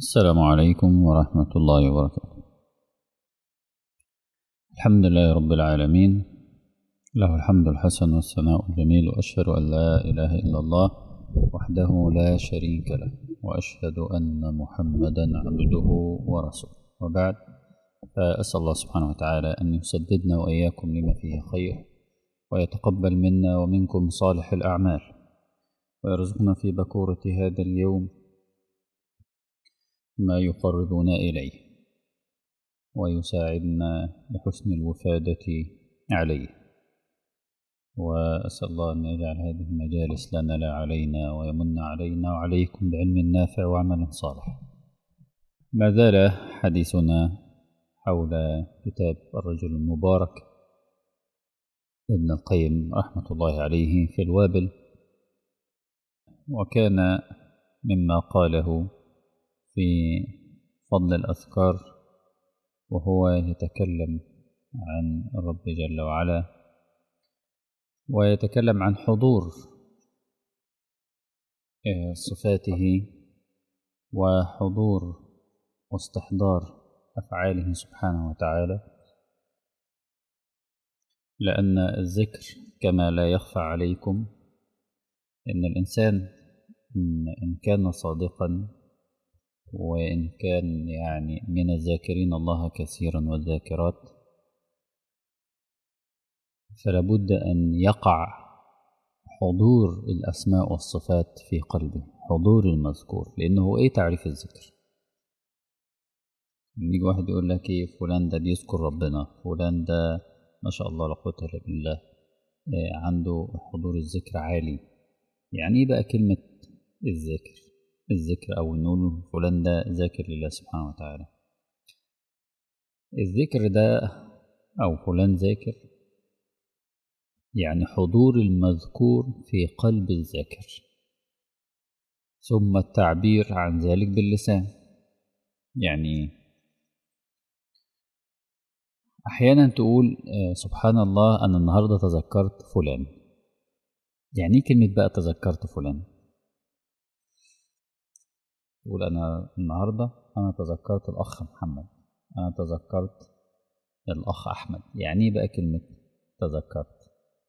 السلام عليكم ورحمة الله وبركاته الحمد لله رب العالمين له الحمد الحسن والثناء الجميل وأشهد أن لا إله إلا الله وحده لا شريك له وأشهد أن محمدا عبده ورسوله وبعد فأسأل الله سبحانه وتعالى أن يسددنا وإياكم لما فيه خير ويتقبل منا ومنكم صالح الأعمال ويرزقنا في بكورة هذا اليوم ما يقربنا إليه ويساعدنا لحسن الوفادة عليه وأسأل الله أن يجعل هذه المجالس لنا لا علينا ويمن علينا وعليكم بعلم نافع وعمل صالح ما زال حديثنا حول كتاب الرجل المبارك ابن القيم رحمة الله عليه في الوابل وكان مما قاله في فضل الأذكار وهو يتكلم عن الرب جل وعلا ويتكلم عن حضور صفاته وحضور واستحضار أفعاله سبحانه وتعالى لأن الذكر كما لا يخفى عليكم إن الإنسان إن كان صادقا وإن كان يعني من الذاكرين الله كثيرا والذاكرات فلابد أن يقع حضور الأسماء والصفات في قلبه حضور المذكور لأنه إيه تعريف الذكر يجي واحد يقول لك إيه فلان ده بيذكر ربنا فلان ده ما شاء الله لا قوة إلا بالله عنده حضور الذكر عالي يعني إيه بقى كلمة الذكر الذكر أو نقول فلان ده ذاكر لله سبحانه وتعالى الذكر ده أو فلان ذاكر يعني حضور المذكور في قلب الذاكر ثم التعبير عن ذلك باللسان يعني أحيانا تقول سبحان الله أنا النهاردة تذكرت فلان يعني إيه كلمة بقى تذكرت فلان تقول أنا النهاردة أنا تذكرت الأخ محمد أنا تذكرت الأخ أحمد يعني إيه بقى كلمة تذكرت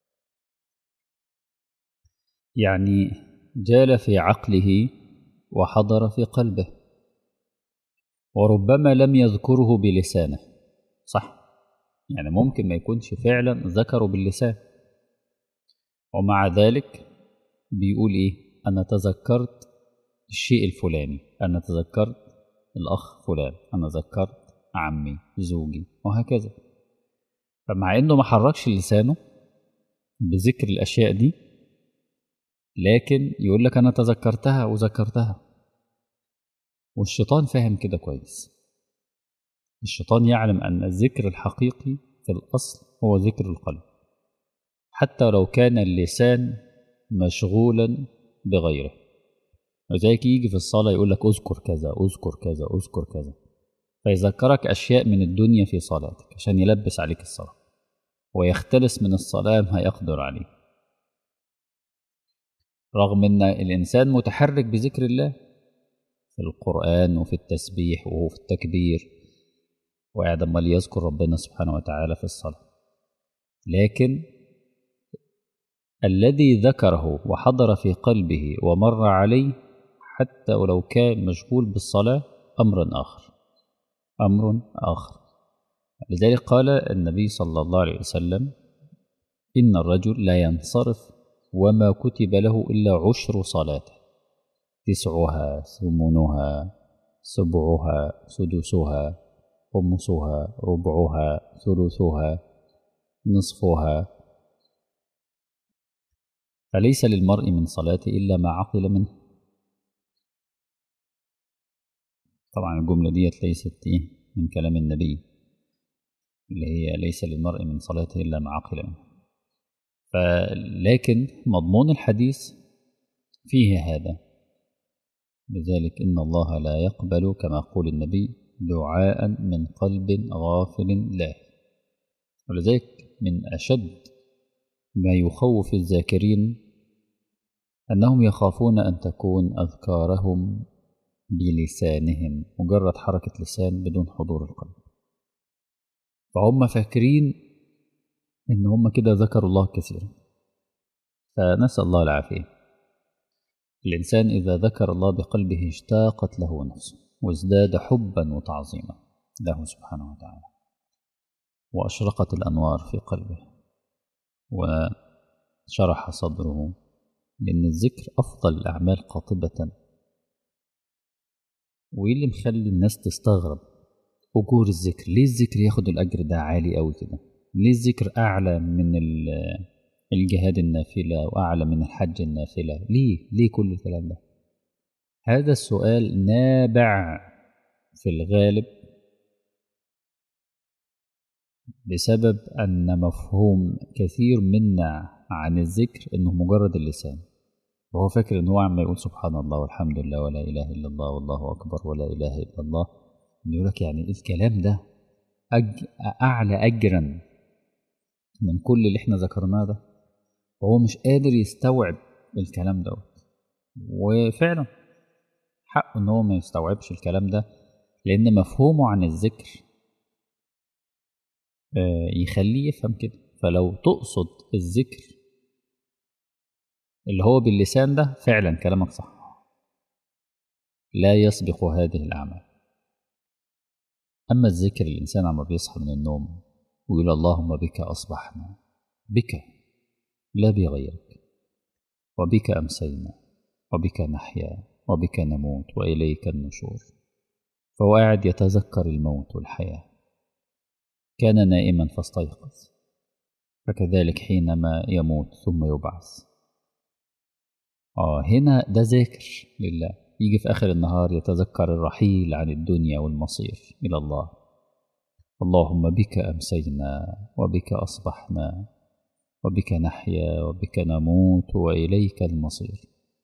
يعني جال في عقله وحضر في قلبه وربما لم يذكره بلسانه صح يعني ممكن ما يكونش فعلا ذكره باللسان ومع ذلك بيقول ايه انا تذكرت الشيء الفلاني انا تذكرت الاخ فلان انا ذكرت عمي زوجي وهكذا فمع انه ما حركش لسانه بذكر الاشياء دي لكن يقول لك انا تذكرتها وذكرتها والشيطان فاهم كده كويس الشيطان يعلم ان الذكر الحقيقي في الاصل هو ذكر القلب حتى لو كان اللسان مشغولا بغيره وذلك يجي في الصلاة يقول لك اذكر كذا اذكر كذا اذكر كذا فيذكرك أشياء من الدنيا في صلاتك عشان يلبس عليك الصلاة ويختلس من الصلاة ما يقدر عليه رغم أن الإنسان متحرك بذكر الله في القرآن وفي التسبيح وفي التكبير وقاعد أمال يذكر ربنا سبحانه وتعالى في الصلاة لكن الذي ذكره وحضر في قلبه ومر عليه حتى ولو كان مشغول بالصلاة أمر آخر أمر آخر لذلك قال النبي صلى الله عليه وسلم إن الرجل لا ينصرف وما كتب له إلا عشر صلاته تسعها ثمنها سبعها سدسها خمسها ربعها ثلثها نصفها فليس للمرء من صلاته إلا ما عقل منه طبعا الجملة ديت ليست إيه من كلام النبي اللي هي ليس للمرء من صلاته إلا ما عقل منه فلكن مضمون الحديث فيه هذا لذلك إن الله لا يقبل كما قول النبي دعاء من قلب غافل له ولذلك من أشد ما يخوف الذاكرين أنهم يخافون أن تكون أذكارهم بلسانهم مجرد حركة لسان بدون حضور القلب فهم فاكرين إن هم كده ذكروا الله كثيرا فنسأل الله العافية الإنسان إذا ذكر الله بقلبه اشتاقت له نفسه وازداد حبا وتعظيما له سبحانه وتعالى وأشرقت الأنوار في قلبه وشرح صدره لأن الذكر أفضل الأعمال قاطبة وإيه اللي مخلي الناس تستغرب أجور الذكر ليه الذكر ياخد الأجر ده عالي أوي كده ليه الذكر أعلى من الجهاد النافلة وأعلى من الحج النافلة ليه ليه كل الكلام ده هذا السؤال نابع في الغالب بسبب أن مفهوم كثير منا عن الذكر إنه مجرد اللسان وهو فاكر إن هو عم يقول سبحان الله والحمد لله ولا إله إلا الله والله أكبر ولا إله إلا الله يقول لك يعني الكلام ده أج... أعلى أجرا من كل اللي إحنا ذكرناه ده وهو مش قادر يستوعب الكلام ده وفعلا حقه إن هو ما يستوعبش الكلام ده لأن مفهومه عن الذكر يخليه يفهم كده فلو تقصد الذكر اللي هو باللسان ده فعلا كلامك صح لا يسبق هذه الأعمال أما الذكر الإنسان عما بيصحى من النوم ويقول اللهم بك أصبحنا بك لا بغيرك وبك أمسينا وبك نحيا وبك نموت وإليك النشور فهو قاعد يتذكر الموت والحياة كان نائما فاستيقظ فكذلك حينما يموت ثم يبعث آه هنا ده ذاكر لله يجي في آخر النهار يتذكر الرحيل عن الدنيا والمصير إلى الله اللهم بك أمسينا وبك أصبحنا وبك نحيا وبك نموت وإليك المصير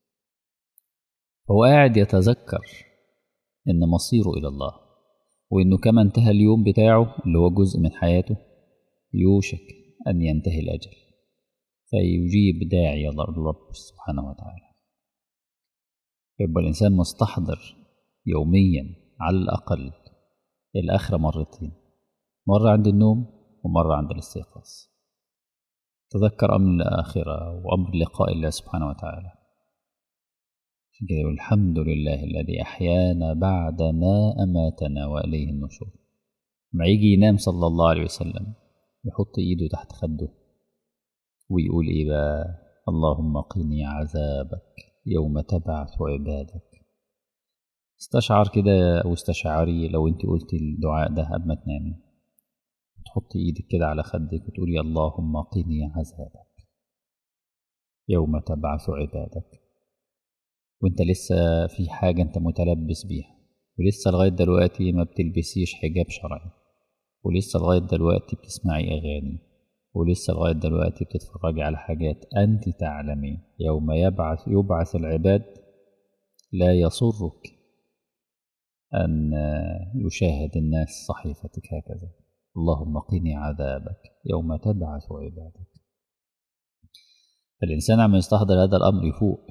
هو قاعد يتذكر إن مصيره إلى الله وإنه كما انتهى اليوم بتاعه اللي هو جزء من حياته يوشك أن ينتهي الأجل فيجيب داعي الرب سبحانه وتعالى يبقى الإنسان مستحضر يوميا على الأقل الآخرة مرتين مرة عند النوم ومرة عند الاستيقاظ تذكر أمر الآخرة وأمر لقاء الله سبحانه وتعالى الحمد لله الذي أحيانا بعد ما أماتنا وإليه النشور ما يجي ينام صلى الله عليه وسلم يحط إيده تحت خده ويقول إيه بقى اللهم قني عذابك يوم تبعث عبادك استشعر كده أو استشعري لو أنت قلت الدعاء ده قبل ما تنامي تحط إيدك كده على خدك وتقولي اللهم قني عذابك يوم تبعث عبادك وانت لسه في حاجة انت متلبس بيها ولسه لغاية دلوقتي ما بتلبسيش حجاب شرعي ولسه لغاية دلوقتي بتسمعي أغاني ولسه لغاية دلوقتي بتتفرجي على حاجات أنت تعلمين يوم يبعث يبعث العباد لا يسرك أن يشاهد الناس صحيفتك هكذا اللهم قني عذابك يوم تبعث عبادك فالإنسان عم يستحضر هذا الأمر يفوق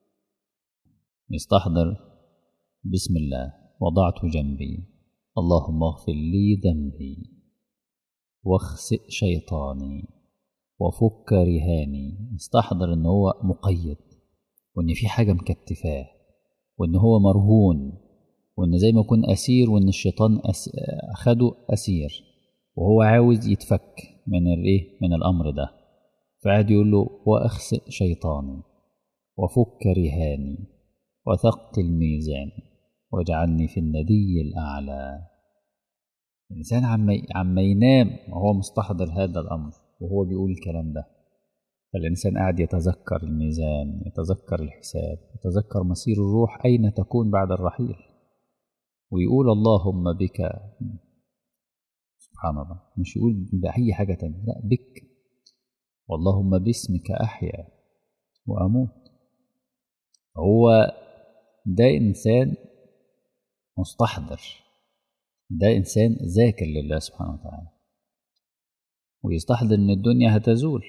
يستحضر بسم الله وضعت جنبي اللهم اغفر لي ذنبي واخسئ شيطاني وفك رهاني يستحضر ان هو مقيد وان في حاجة مكتفاه وان هو مرهون وان زي ما يكون اسير وان الشيطان أس... اخده اسير وهو عاوز يتفك من الايه من الامر ده فقعد يقول له واخسئ شيطاني وفك رهاني وثقل ميزاني واجعلني في الندي الأعلى الإنسان عم عم ينام وهو مستحضر هذا الأمر وهو بيقول الكلام ده فالإنسان قاعد يتذكر الميزان يتذكر الحساب يتذكر مصير الروح أين تكون بعد الرحيل ويقول اللهم بك سبحان الله مش يقول بأي حاجة تانية لا بك واللهم باسمك أحيا وأموت هو ده إنسان مستحضر ده إنسان ذاكر لله سبحانه وتعالى ويستحضر إن الدنيا هتزول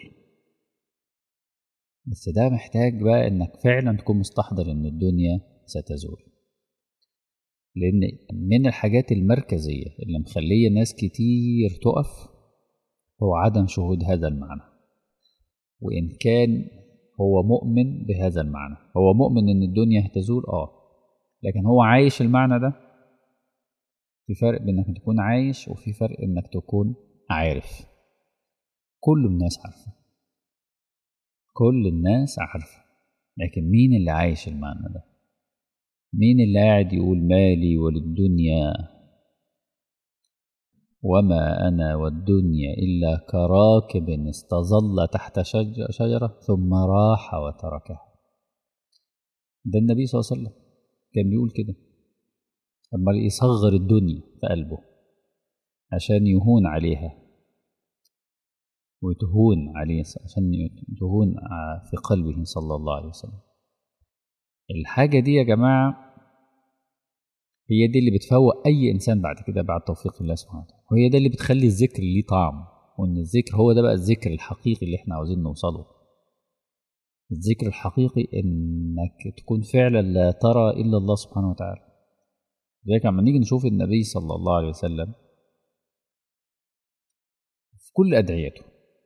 بس ده محتاج بقى إنك فعلا تكون مستحضر إن الدنيا ستزول لأن من الحاجات المركزية اللي مخلية ناس كتير تقف هو عدم شهود هذا المعنى وإن كان هو مؤمن بهذا المعنى هو مؤمن إن الدنيا هتزول آه لكن هو عايش المعنى ده في فرق بين إنك تكون عايش وفي فرق إنك تكون عارف كل الناس عارفة كل الناس عارفة لكن مين اللي عايش المعنى ده مين اللي قاعد يقول مالي وللدنيا وما أنا والدنيا إلا كراكب استظل تحت شجرة ثم راح وتركها ده النبي صلى الله عليه وسلم كان بيقول كده أما يصغر الدنيا في قلبه عشان يهون عليها وتهون عليه عشان تهون في قلبه صلى الله عليه وسلم الحاجة دي يا جماعة هي دي اللي بتفوق أي إنسان بعد كده بعد توفيق الله سبحانه وتعالى وهي ده اللي بتخلي الذكر ليه طعم وإن الذكر هو ده بقى الذكر الحقيقي اللي إحنا عاوزين نوصله الذكر الحقيقي إنك تكون فعلا لا ترى إلا الله سبحانه وتعالى لذلك لما نيجي نشوف النبي صلى الله عليه وسلم في كل أدعيته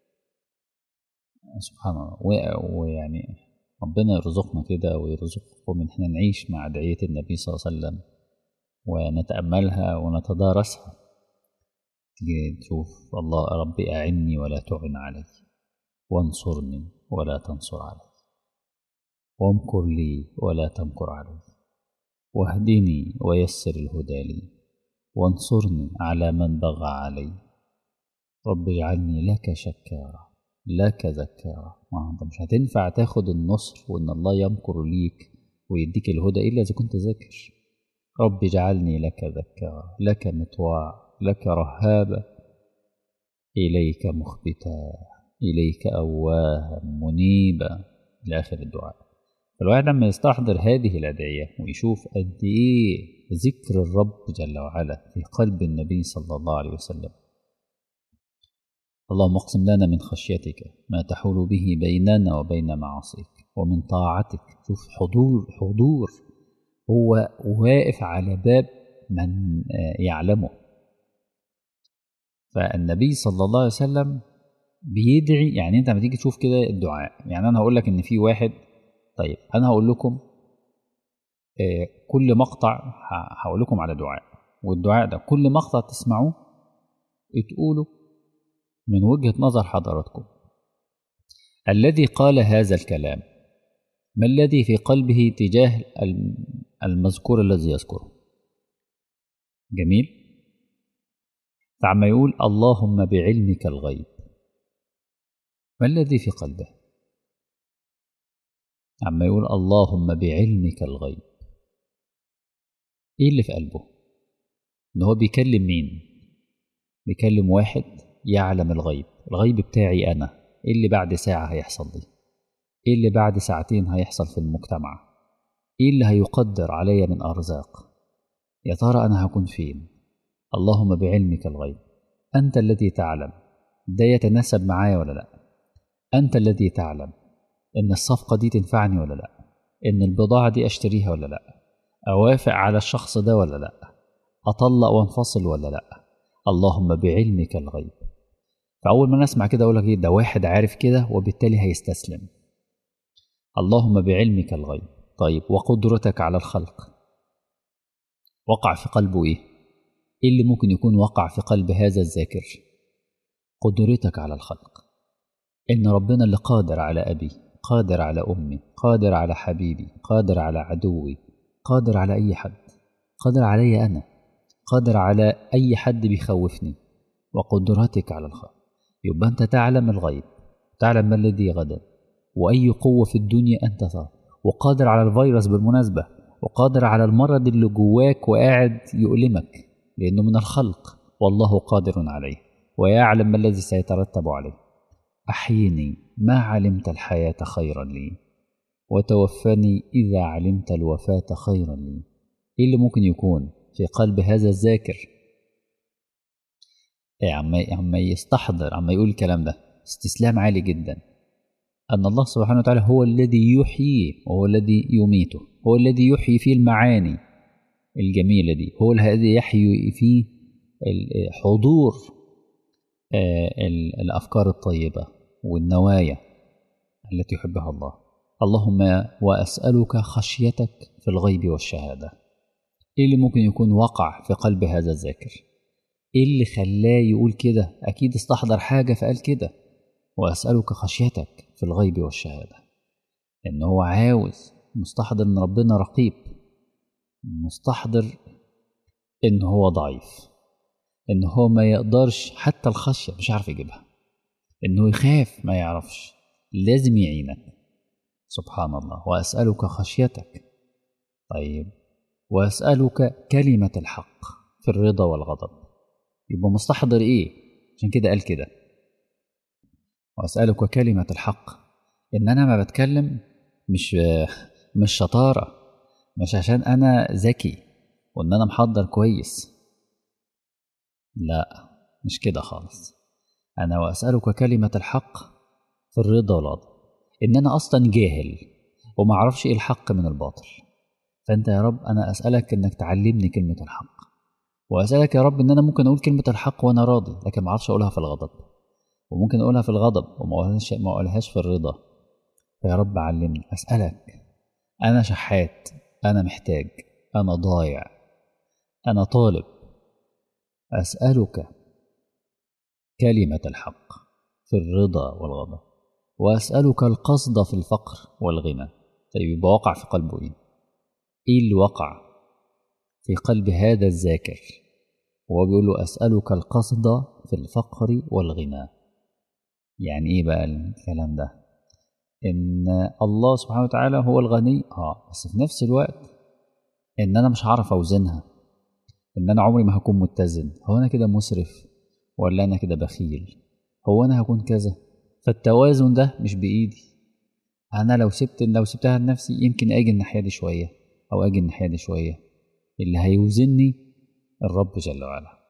سبحان الله ويعني ربنا يرزقنا كده ويرزقكم ان احنا نعيش مع أدعية النبي صلى الله عليه وسلم ونتأملها ونتدارسها تيجي تشوف الله ربي أعني ولا تعن علي وانصرني ولا تنصر علي وامكر لي ولا تمكر علي واهدني ويسر الهدى لي وانصرني على من بغى علي رب اجعلني لك شكارا لك ذكارا ما انت مش هتنفع تاخد النصر وان الله يمكر ليك ويديك الهدى الا اذا كنت ذاكر رب اجعلني لك ذكارا لك مطواع لك رهابا اليك مخبتا اليك اواها منيبا الى اخر الدعاء فالواحد لما يستحضر هذه الأدعية ويشوف قد إيه ذكر الرب جل وعلا في قلب النبي صلى الله عليه وسلم اللهم اقسم لنا من خشيتك ما تحول به بيننا وبين معاصيك ومن طاعتك شوف حضور حضور هو واقف على باب من يعلمه فالنبي صلى الله عليه وسلم بيدعي يعني انت لما تيجي تشوف كده الدعاء يعني انا هقول لك ان في واحد طيب انا هقول لكم كل مقطع هقول لكم على دعاء والدعاء ده كل مقطع تسمعوه تقولوا من وجهة نظر حضراتكم الذي قال هذا الكلام ما الذي في قلبه تجاه المذكور الذي يذكره جميل فعما يقول اللهم بعلمك الغيب ما الذي في قلبه عما يقول اللهم بعلمك الغيب ايه اللي في قلبه ان هو بيكلم مين بيكلم واحد يعلم الغيب الغيب بتاعي انا ايه اللي بعد ساعة هيحصل لي ايه اللي بعد ساعتين هيحصل في المجتمع ايه اللي هيقدر عليا من ارزاق يا ترى انا هكون فين اللهم بعلمك الغيب انت الذي تعلم ده يتناسب معايا ولا لا انت الذي تعلم ان الصفقة دي تنفعني ولا لا ان البضاعة دي اشتريها ولا لا اوافق على الشخص ده ولا لا اطلق وانفصل ولا لا اللهم بعلمك الغيب فاول ما نسمع كده اقول لك ايه ده واحد عارف كده وبالتالي هيستسلم اللهم بعلمك الغيب طيب وقدرتك على الخلق وقع في قلبه ايه ايه اللي ممكن يكون وقع في قلب هذا الذاكر قدرتك على الخلق ان ربنا اللي قادر على ابي قادر على امي قادر على حبيبي قادر على عدوي قادر على اي حد قادر علي انا قادر على اي حد بيخوفني وقدرتك على الخلق يبقى انت تعلم الغيب تعلم ما الذي غدا واي قوه في الدنيا انت ترى وقادر على الفيروس بالمناسبه وقادر على المرض اللي جواك وقاعد يؤلمك لانه من الخلق والله قادر عليه ويعلم ما الذي سيترتب عليه احيني ما علمت الحياه خيرا لي وتوفني اذا علمت الوفاه خيرا لي ايه اللي ممكن يكون في قلب هذا الذاكر إيه عما عما يستحضر عما يقول الكلام ده استسلام عالي جدا أن الله سبحانه وتعالى هو الذي يحييه وهو الذي يميته هو الذي يحيي فيه المعاني الجميلة دي هو الذي يحيي فيه حضور الأفكار الطيبة والنوايا التي يحبها الله اللهم وأسألك خشيتك في الغيب والشهادة إيه اللي ممكن يكون وقع في قلب هذا الذاكر إيه اللي خلاه يقول كده أكيد استحضر حاجة فقال كده وأسألك خشيتك في الغيب والشهادة إن هو عاوز مستحضر إن ربنا رقيب مستحضر إن هو ضعيف إن هو ما يقدرش حتى الخشية مش عارف يجيبها إنه يخاف ما يعرفش لازم يعينك سبحان الله وأسألك خشيتك طيب وأسألك كلمة الحق في الرضا والغضب يبقى مستحضر إيه عشان كده قال كده وأسألك كلمة الحق إن أنا ما بتكلم مش مش شطارة مش عشان أنا ذكي وإن أنا محضر كويس لا مش كده خالص أنا وأسألك كلمة الحق في الرضا والغضب إن أنا أصلا جاهل وما أعرفش إيه الحق من الباطل فأنت يا رب أنا أسألك إنك تعلمني كلمة الحق وأسألك يا رب إن أنا ممكن أقول كلمة الحق وأنا راضي لكن ما أعرفش أقولها في الغضب وممكن أقولها في الغضب وما أقولهاش ما أقولهاش في الرضا فيا رب علمني أسألك أنا شحات أنا محتاج أنا ضايع أنا طالب أسألك كلمة الحق في الرضا والغضب وأسألك القصد في الفقر والغنى طيب يبقى وقع في قلبه إيه؟ إيه اللي وقع في قلب هذا الذاكر وهو بيقول له أسألك القصد في الفقر والغنى يعني إيه بقى الكلام ده إن الله سبحانه وتعالى هو الغني آه بس في نفس الوقت إن أنا مش هعرف أوزنها إن أنا عمري ما هكون متزن هو أنا كده مسرف ولا أنا كده بخيل هو أنا هكون كذا فالتوازن ده مش بإيدي أنا لو سبت لو سبتها لنفسي يمكن أجي الناحية دي شوية أو أجي الناحية دي شوية اللي هيوزني الرب جل وعلا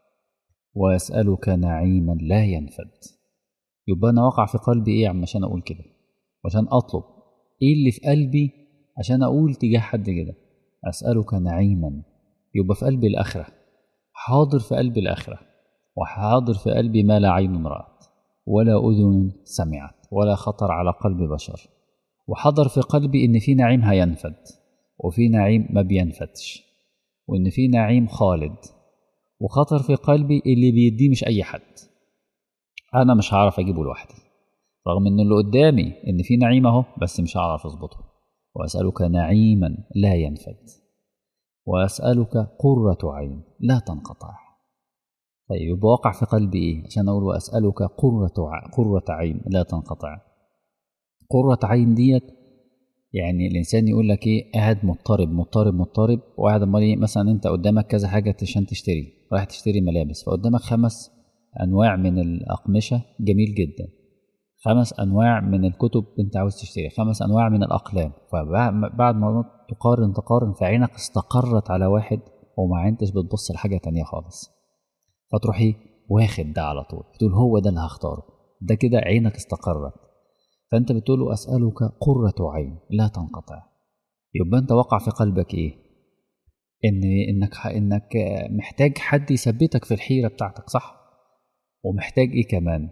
وأسألك نعيما لا ينفد يبقى أنا وقع في قلبي إيه عم عشان أقول كده وعشان أطلب إيه اللي في قلبي عشان أقول تجاه حد كده أسألك نعيما يبقى في قلبي الآخرة حاضر في قلبي الآخرة وحاضر في قلبي ما لا عين رأت ولا أذن سمعت ولا خطر على قلب بشر وحضر في قلبي إن في نعيم هينفد وفي نعيم ما بينفدش وإن في نعيم خالد وخطر في قلبي اللي بيديه مش أي حد أنا مش هعرف أجيبه لوحدي رغم إن اللي قدامي إن في نعيم أهو بس مش هعرف أظبطه وأسألك نعيما لا ينفد وأسألك قرة عين لا تنقطع طيب يبقى واقع في قلبي إيه عشان أقول وأسألك قرة ع... قرة عين لا تنقطع قرة عين ديت يعني الإنسان يقول لك إيه قاعد مضطرب مضطرب مضطرب وقاعد أمال إيه مثلا أنت قدامك كذا حاجة عشان تشتري رايح تشتري ملابس فقدامك خمس أنواع من الأقمشة جميل جدا خمس أنواع من الكتب أنت عاوز تشتري خمس أنواع من الأقلام فبعد ما تقارن تقارن فعينك استقرت على واحد وما انتش بتبص لحاجة تانية خالص فتروح ايه واخد ده على طول تقول هو ده اللي هختاره ده كده عينك استقرت فانت بتقول له اسالك قره عين لا تنقطع يبقى انت وقع في قلبك ايه ان انك انك محتاج حد يثبتك في الحيره بتاعتك صح ومحتاج ايه كمان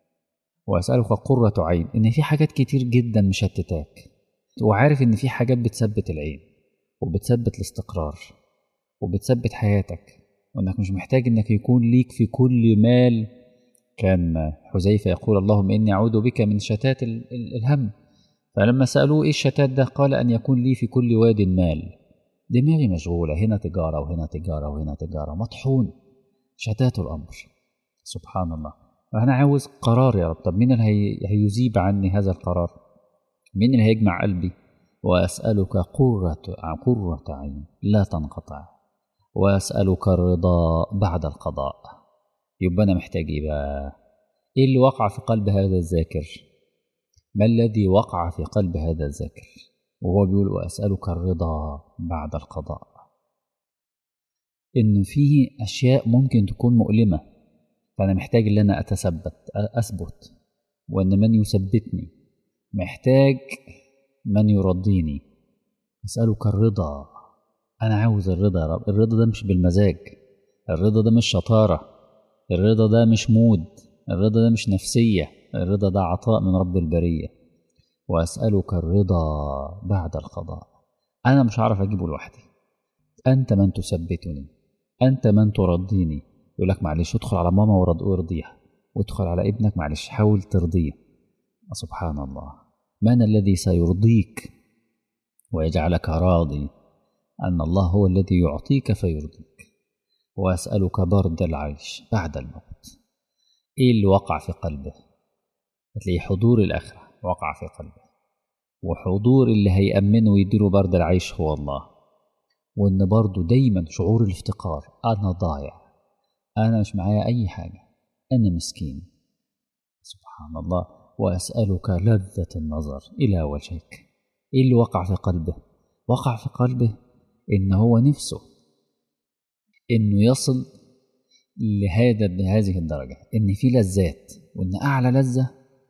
واسالك قره عين ان في حاجات كتير جدا مشتتاك وعارف ان في حاجات بتثبت العين وبتثبت الاستقرار وبتثبت حياتك وانك مش محتاج انك يكون ليك في كل مال كان حذيفه يقول اللهم اني اعوذ بك من شتات الهم فلما سالوه ايه الشتات ده قال ان يكون لي في كل واد مال دماغي مشغوله هنا تجاره وهنا تجاره وهنا تجاره مطحون شتات الامر سبحان الله فانا عاوز قرار يا رب طب مين اللي هيذيب عني هذا القرار مين اللي هيجمع قلبي واسالك قره قره عين لا تنقطع واسالك الرضا بعد القضاء يبقى انا محتاج ايه بقى ايه اللي وقع في قلب هذا الذاكر ما الذي وقع في قلب هذا الذاكر وهو بيقول واسالك الرضا بعد القضاء ان فيه اشياء ممكن تكون مؤلمه فانا محتاج ان انا اتثبت اثبت وان من يثبتني محتاج من يرضيني اسالك الرضا أنا عاوز الرضا يا رب الرضا ده مش بالمزاج الرضا ده مش شطارة الرضا ده مش مود الرضا ده مش نفسية الرضا ده عطاء من رب البرية وأسألك الرضا بعد القضاء أنا مش هعرف أجيبه لوحدي أنت من تثبتني أنت من ترضيني يقول لك معلش ادخل على ماما وارضيها وادخل على ابنك معلش حاول ترضيه سبحان الله من الذي سيرضيك ويجعلك راضي أن الله هو الذي يعطيك فيرضيك وأسألك برد العيش بعد الموت إيه اللي وقع في قلبه هتلاقي حضور الآخرة وقع في قلبه وحضور اللي هيأمنه ويديله برد العيش هو الله وإن برضه دايما شعور الافتقار أنا ضايع أنا مش معايا أي حاجة أنا مسكين سبحان الله وأسألك لذة النظر إلى وجهك إيه اللي وقع في قلبه وقع في قلبه إن هو نفسه إنه يصل لهذا لهذه الدرجة إن في لذات وإن أعلى لذة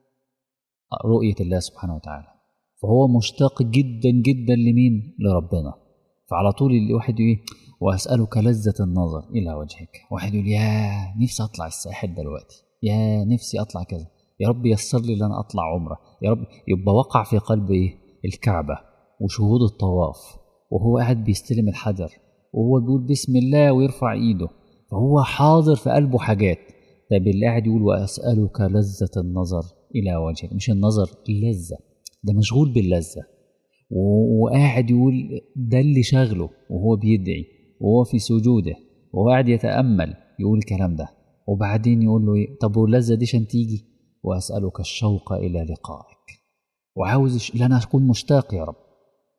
رؤية الله سبحانه وتعالى فهو مشتاق جدا جدا لمين لربنا فعلى طول الواحد يقول وأسألك لذة النظر إلى وجهك واحد يقول يا نفسي أطلع الساحل دلوقتي يا نفسي أطلع كذا يا رب يسر لي ان انا اطلع عمره يا رب يبقى وقع في قلبي ايه الكعبه وشهود الطواف وهو قاعد بيستلم الحجر وهو بيقول بسم الله ويرفع ايده فهو حاضر في قلبه حاجات طب اللي قاعد يقول واسالك لذه النظر الى وجهك مش النظر اللذه ده مشغول باللذه وقاعد يقول ده اللي شاغله وهو بيدعي وهو في سجوده وهو قاعد يتامل يقول الكلام ده وبعدين يقول له ايه طب واللذه دي عشان تيجي واسالك الشوق الى لقائك وعاوز ان انا اكون مشتاق يا رب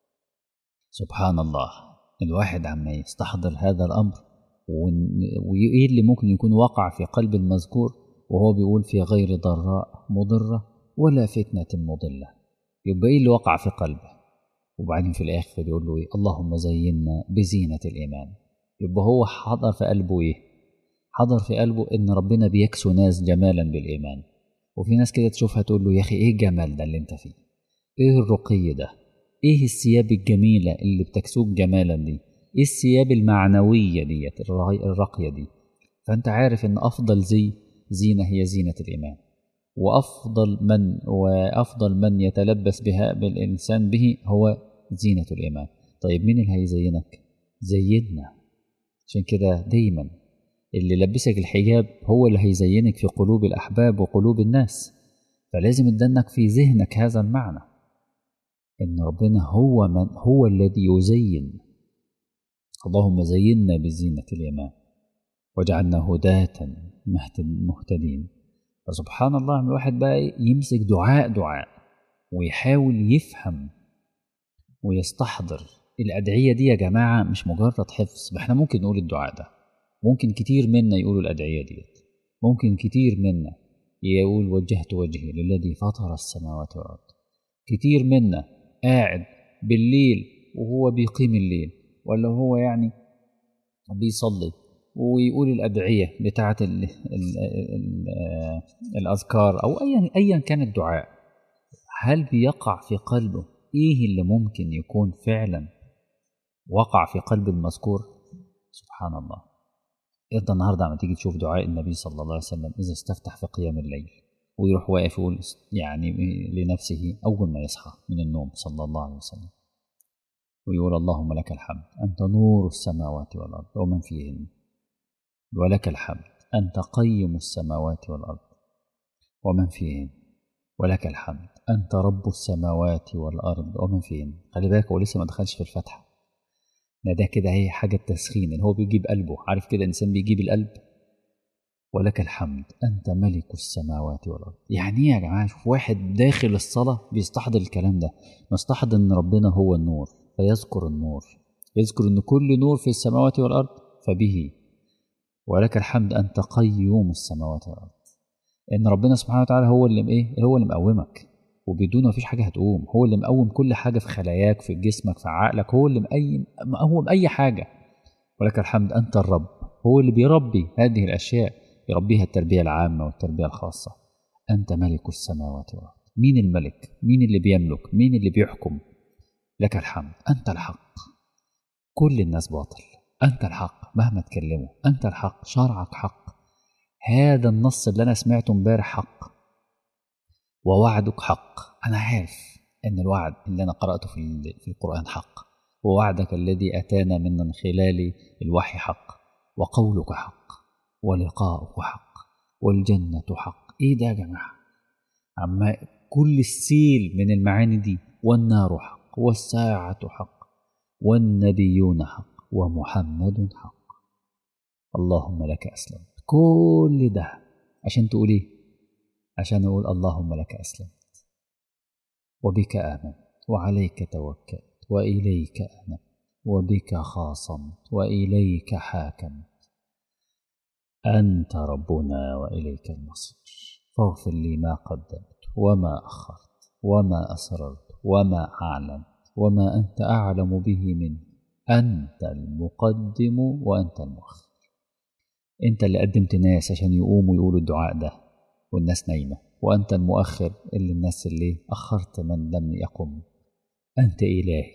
سبحان الله الواحد عما يستحضر هذا الامر وايه اللي ممكن يكون وقع في قلب المذكور وهو بيقول في غير ضراء مضره ولا فتنه مضله يبقى ايه اللي وقع في قلبه وبعدين في الاخر يقول له ايه اللهم زينا بزينه الايمان يبقى هو حضر في قلبه ايه حضر في قلبه ان ربنا بيكسو ناس جمالا بالايمان وفي ناس كده تشوفها تقول له يا اخي ايه الجمال ده اللي انت فيه ايه الرقي ده ايه الثياب الجميله اللي بتكسوك جمالا دي ايه الثياب المعنويه ديت الراقيه دي فانت عارف ان افضل زي زينه هي زينه الايمان وافضل من وافضل من يتلبس بها بالانسان به هو زينه الايمان طيب مين اللي هيزينك زينا عشان كده دايما اللي لبسك الحجاب هو اللي هيزينك في قلوب الأحباب وقلوب الناس فلازم يدنك في ذهنك هذا المعنى إن ربنا هو من هو الذي يزين اللهم زينا بزينة الإيمان وجعلنا هداة مهتدين فسبحان الله الواحد بقى يمسك دعاء دعاء ويحاول يفهم ويستحضر الأدعية دي يا جماعة مش مجرد حفظ احنا ممكن نقول الدعاء ده ممكن كتير منا يقولوا الأدعية ديت ممكن كتير منا يقول وجهت وجهي للذي فطر السماوات والأرض كتير منا قاعد بالليل وهو بيقيم الليل ولا هو يعني بيصلي ويقول الأدعية بتاعة ال ال ال الأذكار أو أيا أيا كان الدعاء هل بيقع في قلبه إيه اللي ممكن يكون فعلا وقع في قلب المذكور سبحان الله انت النهارده عم تيجي تشوف دعاء النبي صلى الله عليه وسلم اذا استفتح في قيام الليل ويروح واقف يقول يعني لنفسه اول ما يصحى من النوم صلى الله عليه وسلم ويقول اللهم لك الحمد انت نور السماوات والارض ومن فيهن ولك الحمد انت قيم السماوات والارض ومن فيهن ولك الحمد انت رب السماوات والارض ومن فيهن خلي بالك هو لسه ما دخلش في الفتحه ده ده كده هي حاجة تسخين اللي هو بيجيب قلبه عارف كده إنسان بيجيب القلب ولك الحمد أنت ملك السماوات والأرض يعني إيه يا جماعة شوف واحد داخل الصلاة بيستحضر الكلام ده مستحضر إن ربنا هو النور فيذكر النور يذكر إن كل نور في السماوات والأرض فبه ولك الحمد أنت قيوم السماوات والأرض إن ربنا سبحانه وتعالى هو اللي إيه هو اللي مقومك وبدونه مفيش حاجة هتقوم هو اللي مقوم كل حاجة في خلاياك في جسمك في عقلك هو اللي مقيم مقوم أي حاجة ولك الحمد أنت الرب هو اللي بيربي هذه الأشياء يربيها التربية العامة والتربية الخاصة أنت ملك السماوات والأرض مين الملك مين اللي بيملك مين اللي بيحكم لك الحمد أنت الحق كل الناس باطل أنت الحق مهما تكلموا أنت الحق شرعك حق هذا النص اللي أنا سمعته امبارح حق ووعدك حق أنا عارف أن الوعد اللي أنا قرأته في في القرآن حق ووعدك الذي أتانا من خلال الوحي حق وقولك حق ولقاؤك حق والجنة حق إيه ده يا جماعة عما كل السيل من المعاني دي والنار حق والساعة حق والنبيون حق ومحمد حق اللهم لك أسلمت كل ده عشان تقول إيه عشان أقول اللهم لك أسلمت وبك آمنت وعليك توكلت وإليك أنبت وبك خاصمت وإليك حاكمت أنت ربنا وإليك المصير فاغفر لي ما قدمت وما أخرت وما أسررت وما أعلنت وما أنت أعلم به مني أنت المقدم وأنت المؤخر أنت اللي قدمت ناس عشان يقوموا يقولوا الدعاء ده والناس نايمة وأنت المؤخر اللي الناس اللي أخرت من لم يقم أنت إلهي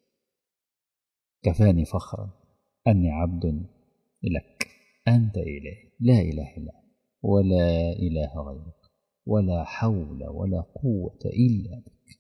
كفاني فخرا أني عبد لك أنت إلهي لا إله إلا أنت ولا إله غيرك ولا حول ولا قوة إلا بك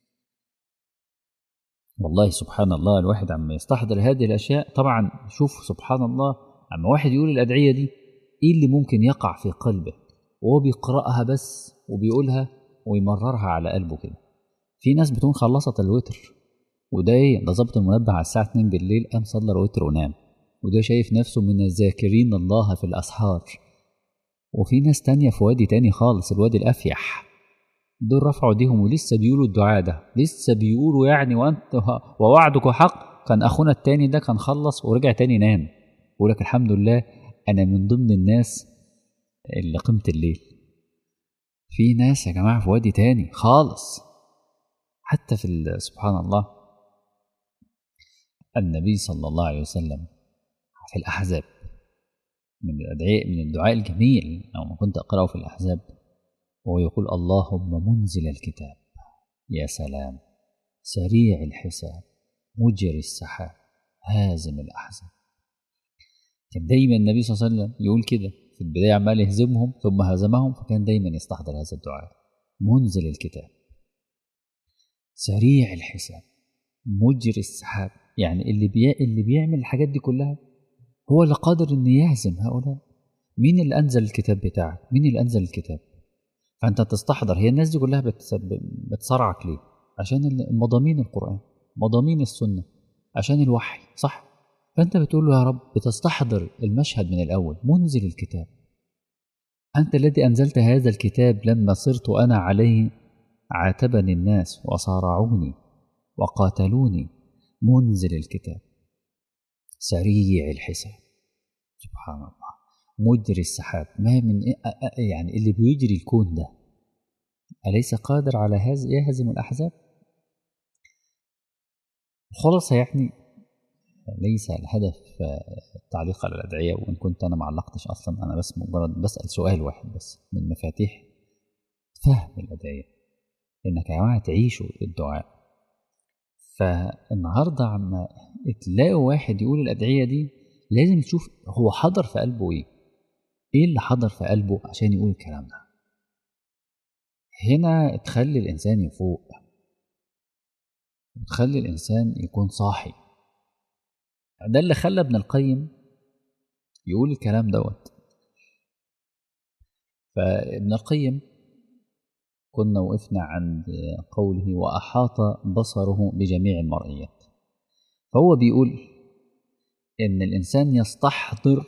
والله سبحان الله الواحد عم يستحضر هذه الأشياء طبعا شوف سبحان الله عما واحد يقول الأدعية دي إيه اللي ممكن يقع في قلبه وهو بيقرأها بس وبيقولها ويمررها على قلبه كده في ناس بتكون خلصت الوتر وده ايه ده ظابط المنبه على الساعة 2 بالليل قام صلى الوتر ونام وده شايف نفسه من الذاكرين الله في الأسحار وفي ناس تانية في وادي تاني خالص الوادي الأفيح دول رفعوا ايديهم ولسه بيقولوا الدعاء ده لسه بيقولوا يعني وانت ووعدك حق كان اخونا التاني ده كان خلص ورجع تاني نام يقول لك الحمد لله انا من ضمن الناس اللي قمت الليل في ناس يا جماعه في وادي تاني خالص حتى في سبحان الله النبي صلى الله عليه وسلم في الاحزاب من الادعياء من الدعاء الجميل او ما كنت اقراه في الاحزاب وهو يقول اللهم منزل الكتاب يا سلام سريع الحساب مجري السحاب هازم الأحزاب كان دايما النبي صلى الله عليه وسلم يقول كده في البداية عمال يهزمهم ثم هزمهم فكان دايما يستحضر هذا الدعاء منزل الكتاب سريع الحساب مجري السحاب يعني اللي بي... اللي بيعمل الحاجات دي كلها هو اللي قادر ان يهزم هؤلاء مين اللي انزل الكتاب بتاعك مين اللي انزل الكتاب فانت تستحضر هي الناس دي كلها بتصارعك ليه عشان مضامين القران مضامين السنه عشان الوحي صح فانت بتقول له يا رب بتستحضر المشهد من الاول منزل الكتاب انت الذي انزلت هذا الكتاب لما صرت انا عليه عاتبني الناس وصارعوني وقاتلوني منزل الكتاب سريع الحساب سبحان الله مجري السحاب ما من يعني اللي بيجري الكون ده أليس قادر على هذا يهزم الأحزاب خلاص يعني ليس الهدف التعليق على الأدعية وإن كنت أنا ما علقتش أصلا أنا بس مجرد بسأل سؤال واحد بس من مفاتيح فهم الأدعية إنك يا جماعة تعيشوا الدعاء فالنهاردة عما تلاقوا واحد يقول الأدعية دي لازم تشوف هو حضر في قلبه إيه ايه اللي حضر في قلبه عشان يقول الكلام ده هنا تخلي الانسان يفوق وتخلي الانسان يكون صاحي ده اللي خلى ابن القيم يقول الكلام دوت فابن القيم كنا وقفنا عند قوله وأحاط بصره بجميع المرئيات فهو بيقول إن الإنسان يستحضر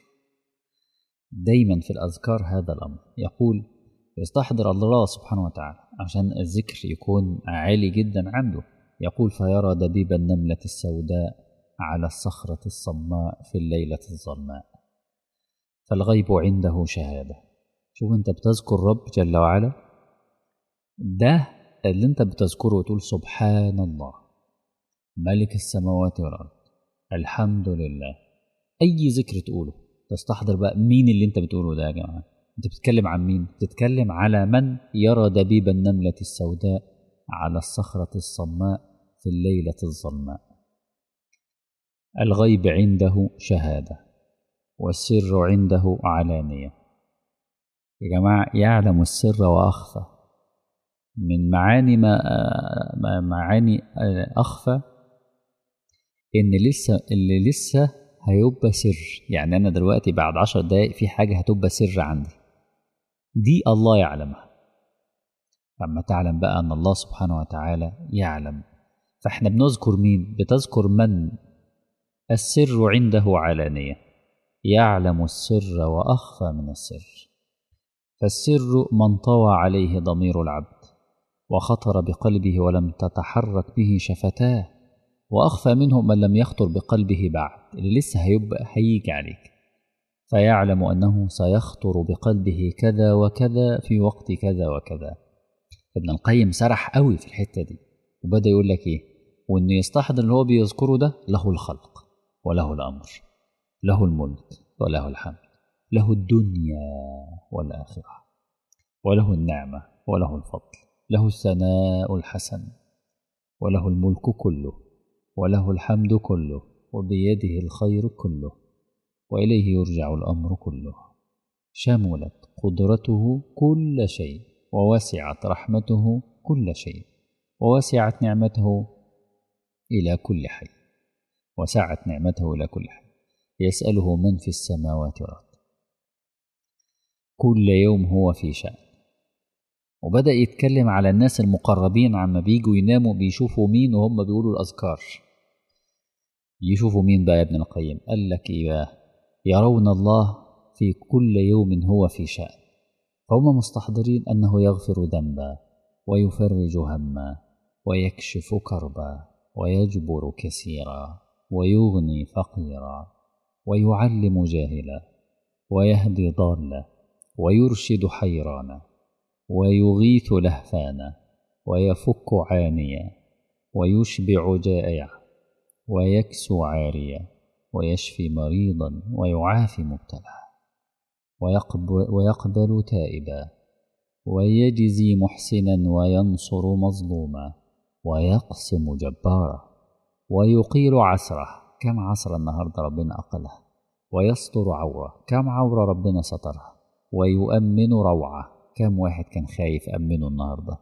دايما في الأذكار هذا الأمر يقول يستحضر الله سبحانه وتعالى عشان الذكر يكون عالي جدا عنده يقول فيرى دبيب النملة السوداء على الصخرة الصماء في الليلة الظلماء فالغيب عنده شهادة شوف انت بتذكر رب جل وعلا ده اللي انت بتذكره وتقول سبحان الله ملك السماوات والأرض الحمد لله أي ذكر تقوله تستحضر بقى مين اللي انت بتقوله ده يا جماعه انت بتتكلم عن مين بتتكلم على من يرى دبيب النمله السوداء على الصخره الصماء في الليله الظلماء الغيب عنده شهادة والسر عنده علانية يا جماعة يعلم السر وأخفى من معاني ما ما- معاني أخفى إن لسه اللي لسه هيبقى سر يعني أنا دلوقتي بعد عشر دقايق في حاجة هتبقى سر عندي دي الله يعلمها لما تعلم بقى أن الله سبحانه وتعالى يعلم فإحنا بنذكر مين بتذكر من السر عنده علانية يعلم السر وأخفى من السر فالسر من طوى عليه ضمير العبد وخطر بقلبه ولم تتحرك به شفتاه وأخفى منه من لم يخطر بقلبه بعد اللي لسه هيبقى هيجي عليك فيعلم أنه سيخطر بقلبه كذا وكذا في وقت كذا وكذا ابن القيم سرح قوي في الحتة دي وبدأ يقول لك إيه وإنه يستحضر اللي هو بيذكره ده له الخلق وله الأمر له الملك وله الحمد له الدنيا والآخرة وله النعمة وله الفضل له الثناء الحسن وله الملك كله وله الحمد كله وبيده الخير كله وإليه يرجع الأمر كله شملت قدرته كل شيء ووسعت رحمته كل شيء ووسعت نعمته إلى كل حي وسعت نعمته إلى كل حي يسأله من في السماوات والأرض كل يوم هو في شأن وبدأ يتكلم على الناس المقربين عما بيجوا يناموا بيشوفوا مين وهم بيقولوا الأذكار يشوفوا مين بقى يا ابن القيم قال لك إيه بقى يرون الله في كل يوم هو في شأن فهم مستحضرين أنه يغفر ذنبا ويفرج هما ويكشف كربا ويجبر كثيرا ويغني فقيرا ويعلم جاهلا ويهدي ضالا ويرشد حيرانا ويغيث لهفانا ويفك عانيا ويشبع جائعا ويكسو عاريا ويشفي مريضا ويعافي مبتلى ويقبل, ويقبل تائبا ويجزي محسنا وينصر مظلوما ويقسم جبارا ويقيل عسره كم عسر النهارده ربنا أقلها ويستر عورة كم عورة ربنا سترها ويؤمن روعة كم واحد كان خايف أمنه النهاردة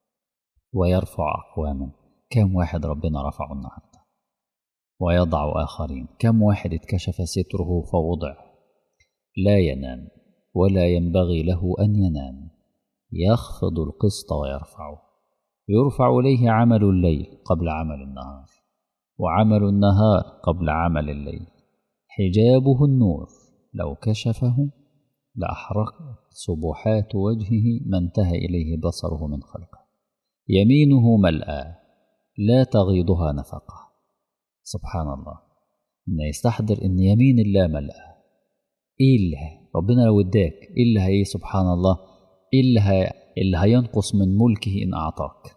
ويرفع أقواما كم واحد ربنا رفعه النهاردة ويضع آخرين كم واحد اتكشف ستره فوضع لا ينام ولا ينبغي له أن ينام يخفض القسط ويرفعه يرفع إليه عمل الليل قبل عمل النهار وعمل النهار قبل عمل الليل حجابه النور لو كشفه لأحرقت سبحات وجهه ما انتهى إليه بصره من خلقه يمينه ملأى لا تغيضها نفقة سبحان الله إن يستحضر إن يمين الله ملأى إيه اللي ربنا لو اداك إيه اللي هي سبحان الله إيه اللي, هي اللي هينقص من ملكه إن أعطاك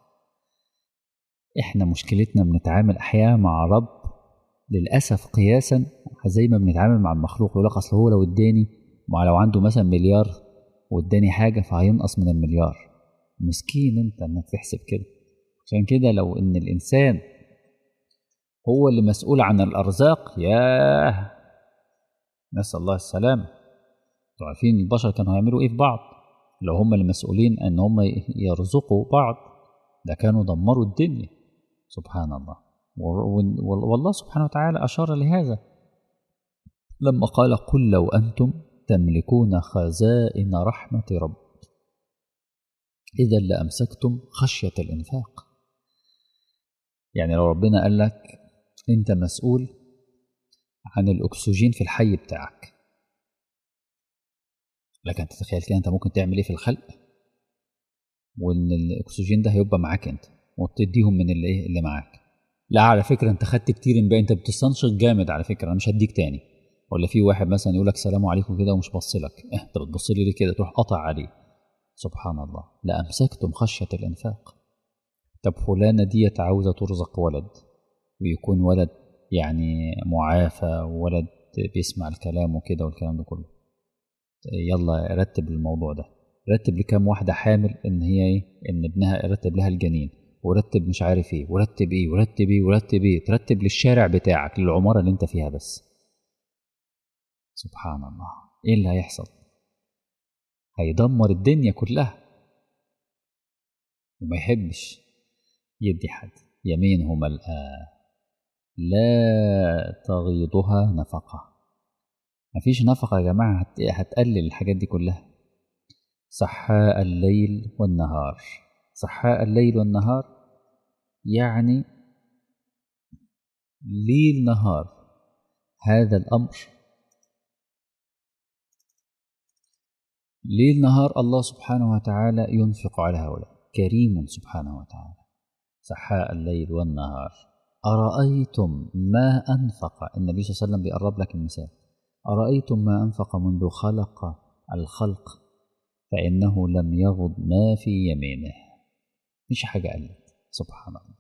إحنا مشكلتنا بنتعامل أحيانا مع رب للأسف قياسا زي ما بنتعامل مع المخلوق يقول لك أصل هو لو اداني ما لو عنده مثلا مليار واداني حاجة فهينقص من المليار مسكين انت انك تحسب كده عشان كده لو ان الانسان هو اللي مسؤول عن الارزاق ياه نسأل الله السلامة انتوا عارفين البشر كانوا هيعملوا ايه في بعض لو هم اللي مسؤولين ان هم يرزقوا بعض ده كانوا دمروا الدنيا سبحان الله والله سبحانه وتعالى أشار لهذا لما قال قل لو أنتم تملكون خزائن رحمة رب إذا لأمسكتم خشية الإنفاق يعني لو ربنا قال لك أنت مسؤول عن الأكسجين في الحي بتاعك لكن تتخيل كده أنت ممكن تعمل إيه في الخلق وإن الأكسجين ده هيبقى معاك أنت وتديهم من اللي إيه اللي معاك لا على فكرة أنت خدت كتير بقى أنت بتستنشق جامد على فكرة أنا مش هديك تاني ولا في واحد مثلا يقول لك سلام عليكم كده ومش بص لك إيه انت بتبص لي ليه كده تروح قطع عليه سبحان الله لأمسكتم خشية الإنفاق طب فلانة ديت عاوزة ترزق ولد ويكون ولد يعني معافى وولد بيسمع الكلام وكده والكلام ده كله يلا رتب الموضوع ده رتب لكام واحدة حامل إن هي إيه إن ابنها رتب لها الجنين ورتب مش عارف ايه ورتب ايه ورتب ايه ورتب ايه ترتب للشارع بتاعك للعمارة اللي انت فيها بس سبحان الله ايه اللي هيحصل هيدمر الدنيا كلها وما يحبش يدي حد يمينه ملآه لا تغيضها نفقة مفيش نفقة يا جماعة هتقلل الحاجات دي كلها صحاء الليل والنهار صحاء الليل والنهار يعني ليل نهار هذا الأمر ليل نهار الله سبحانه وتعالى ينفق على هؤلاء كريم سبحانه وتعالى سحاء الليل والنهار أرأيتم ما أنفق النبي صلى الله عليه وسلم بيقرب لك المثال أرأيتم ما أنفق منذ خلق الخلق فإنه لم يغض ما في يمينه مش حاجة قلت سبحان الله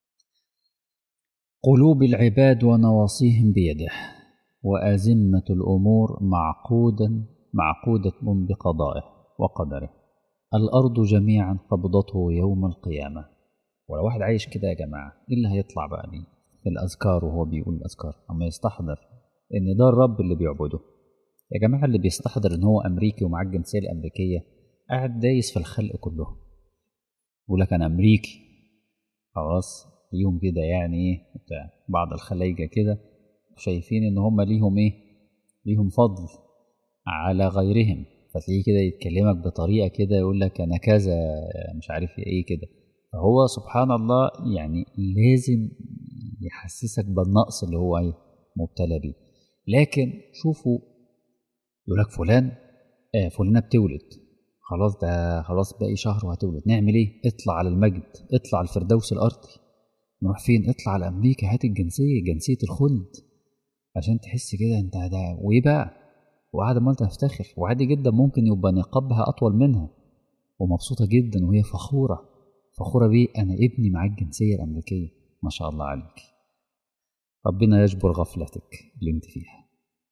قلوب العباد ونواصيهم بيده وأزمة الأمور معقودا معقودة بقضائه وقدره الأرض جميعا قبضته يوم القيامة ولو واحد عايش كده يا جماعة إيه اللي هيطلع بقى ليه في الأذكار وهو بيقول الأذكار أما يستحضر إن ده الرب اللي بيعبده يا جماعة اللي بيستحضر إن هو أمريكي ومعاه الجنسية الأمريكية قاعد دايس في الخلق كله يقول لك أنا أمريكي خلاص ليهم كده يعني إيه بتاع بعض الخلايجة كده شايفين إن هم ليهم إيه ليهم فضل على غيرهم فتلاقيه كده يتكلمك بطريقة كده يقول لك أنا كذا مش عارف إيه كده فهو سبحان الله يعني لازم يحسسك بالنقص اللي هو ايه مبتلى بيه لكن شوفوا يقول لك فلان آه فلانه بتولد خلاص ده خلاص باقي شهر وهتولد نعمل ايه اطلع على المجد اطلع على الفردوس الارضي نروح فين اطلع على امريكا هات الجنسيه جنسيه الخلد عشان تحس كده انت ده وايه بقى وقاعده ما تفتخر وعادي جدا ممكن يبقى نقابها اطول منها ومبسوطه جدا وهي فخوره فخورة بيه أنا ابني معاه الجنسية الأمريكية ما شاء الله عليك ربنا يجبر غفلتك اللي انت فيها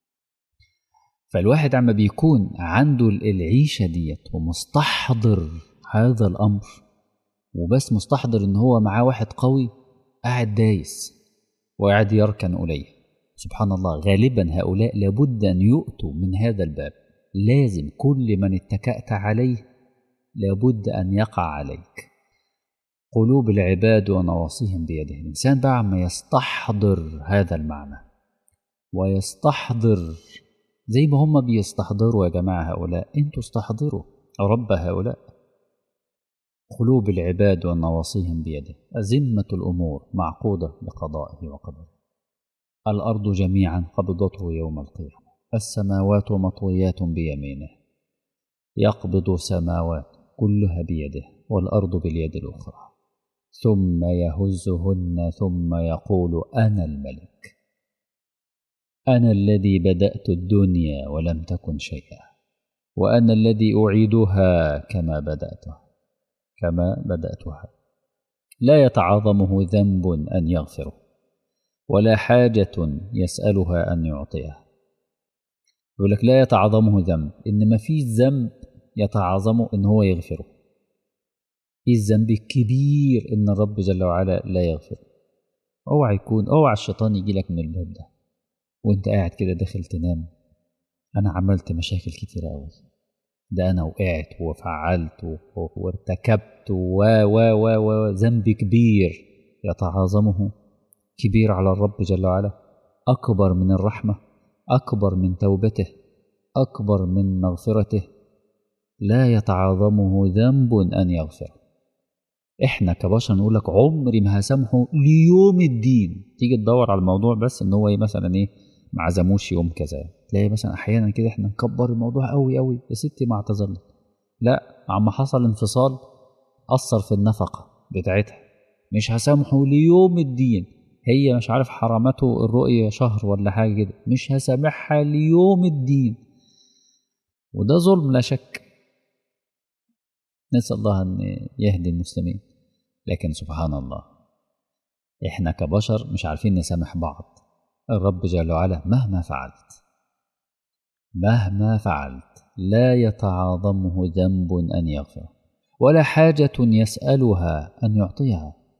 فالواحد عما بيكون عنده العيشة ديت ومستحضر هذا الأمر وبس مستحضر إن هو معاه واحد قوي قاعد دايس وقاعد يركن إليه سبحان الله غالبا هؤلاء لابد أن يؤتوا من هذا الباب لازم كل من اتكأت عليه لابد أن يقع عليك قلوب العباد ونواصيهم بيده الإنسان بقى عما يستحضر هذا المعنى ويستحضر زي ما هم بيستحضروا يا جماعة هؤلاء انتوا استحضروا رب هؤلاء قلوب العباد ونواصيهم بيده أزمة الأمور معقودة بقضائه وقدره الأرض جميعا قبضته يوم القيامة السماوات مطويات بيمينه يقبض سماوات كلها بيده والأرض باليد الأخرى ثم يهزهن ثم يقول أنا الملك أنا الذي بدأت الدنيا ولم تكن شيئا وأنا الذي أعيدها كما بدأتها كما بدأتها لا يتعاظمه ذنب أن يغفره ولا حاجة يسألها أن يعطيها يقول لك لا يتعاظمه ذنب إن ما فيش ذنب يتعاظمه إن هو يغفره ايه الذنب الكبير ان الرب جل وعلا لا يغفر اوعى يكون اوعى الشيطان يجي لك من الباب ده وانت قاعد كده داخل تنام انا عملت مشاكل كتير قوي ده انا وقعت وفعلت وارتكبت و و و و ذنب كبير يتعاظمه كبير على الرب جل وعلا اكبر من الرحمه اكبر من توبته اكبر من مغفرته لا يتعاظمه ذنب ان يغفره احنا كبشر نقول لك عمري ما هسامحه ليوم الدين تيجي تدور على الموضوع بس ان هو ايه مثلا ايه ما عزموش يوم كذا تلاقي مثلا احيانا كده احنا نكبر الموضوع قوي قوي يا ستي ما اعتذرنا لا عما حصل انفصال اثر في النفقه بتاعتها مش هسامحه ليوم الدين هي مش عارف حرمته الرؤية شهر ولا حاجة كده مش هسامحها ليوم الدين وده ظلم لا شك نسأل الله أن يهدي المسلمين لكن سبحان الله إحنا كبشر مش عارفين نسامح بعض الرب جل وعلا مهما فعلت مهما فعلت لا يتعاظمه ذنب أن يغفر ولا حاجة يسألها أن يعطيها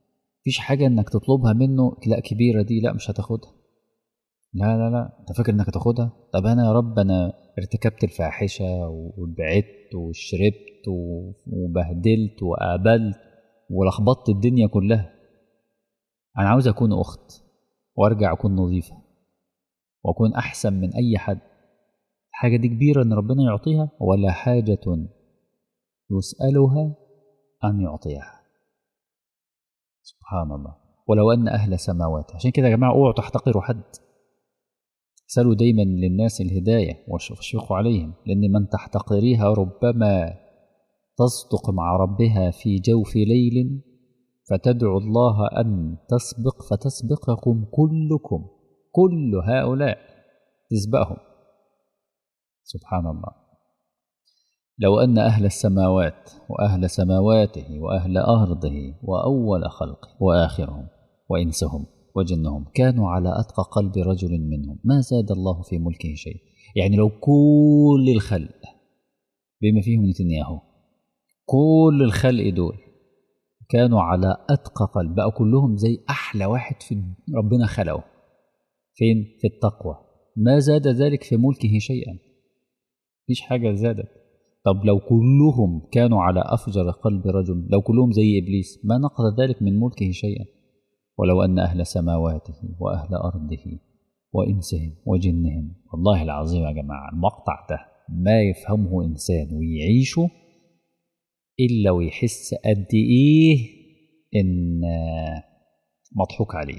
مفيش حاجة انك تطلبها منه لا كبيرة دي لا مش هتاخدها لا لا لا انت فاكر انك هتاخدها طب انا يا رب انا ارتكبت الفاحشة وبعدت وشربت وبهدلت وقابلت ولخبطت الدنيا كلها انا عاوز اكون اخت وارجع اكون نظيفة واكون احسن من اي حد الحاجة دي كبيرة ان ربنا يعطيها ولا حاجة يسألها ان يعطيها سبحان الله ولو ان اهل سماوات عشان كده يا جماعة اوعوا تحتقروا حد سألوا دايما للناس الهداية واشفقوا عليهم لأن من تحتقريها ربما تصدق مع ربها في جوف ليل فتدعو الله أن تسبق فتسبقكم كلكم كل هؤلاء تسبقهم سبحان الله لو أن أهل السماوات وأهل سماواته وأهل أرضه وأول خلقه وآخرهم وإنسهم وجنهم كانوا على أتقى قلب رجل منهم ما زاد الله في ملكه شيء يعني لو كل الخلق بما فيهم نتنياهو كل الخلق دول كانوا على أتقى قلب بقوا كلهم زي أحلى واحد في ربنا خلقه فين في التقوى ما زاد ذلك في ملكه شيئا مفيش حاجة زادت طب لو كلهم كانوا على أفجر قلب رجل لو كلهم زي إبليس ما نقض ذلك من ملكه شيئا ولو أن أهل سماواته وأهل أرضه وإنسهم وجنهم والله العظيم يا جماعة المقطع ده ما يفهمه إنسان ويعيشه إلا ويحس قد إيه إن مضحوك عليه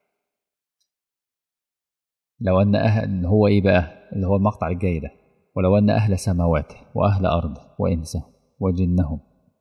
لو أن أهل هو إيه بقى اللي هو المقطع الجاي ده ولو أن أهل سماواته وأهل أرضه وإنسهم وجنهم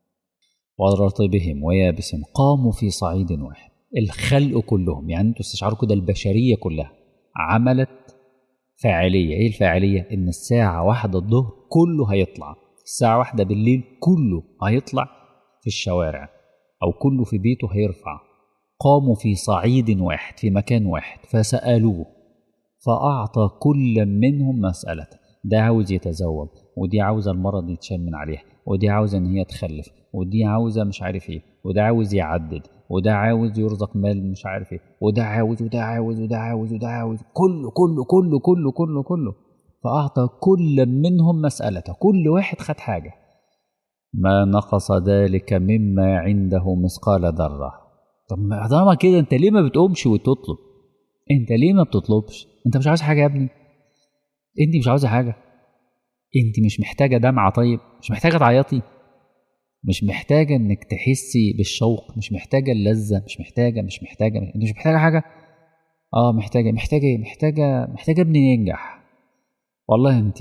ورطبهم ويابسهم قاموا في صعيد واحد الخلق كلهم يعني انتوا استشعروا كده البشرية كلها عملت فاعلية ايه الفاعلية ان الساعة واحدة الظهر كله هيطلع الساعة واحدة بالليل كله هيطلع في الشوارع او كله في بيته هيرفع قاموا في صعيد واحد في مكان واحد فسألوه فأعطى كل منهم مسألته ده عاوز يتزوج ودي عاوزة المرض يتشال من عليها ودي عاوزة ان هي تخلف ودي عاوزة مش عارف ايه وده عاوز يعدد وده عاوز يرزق مال مش عارف ايه وده عاوز وده عاوز وده عاوز وده عاوز كله كله كله كله كله كله فأعطى كل منهم مسألته كل واحد خد حاجة ما نقص ذلك مما عنده مثقال ذرة طب ما طالما كده انت ليه ما بتقومش وتطلب انت ليه ما بتطلبش انت مش عاوز حاجة يا ابني انت مش عاوزة حاجة انت مش محتاجة دمعة طيب مش محتاجة تعيطي مش محتاجة انك تحسي بالشوق مش محتاجة اللذة مش محتاجة مش محتاجة انت مش محتاجة حاجة اه محتاجة محتاجة ايه محتاجة محتاجة ابني ينجح والله انت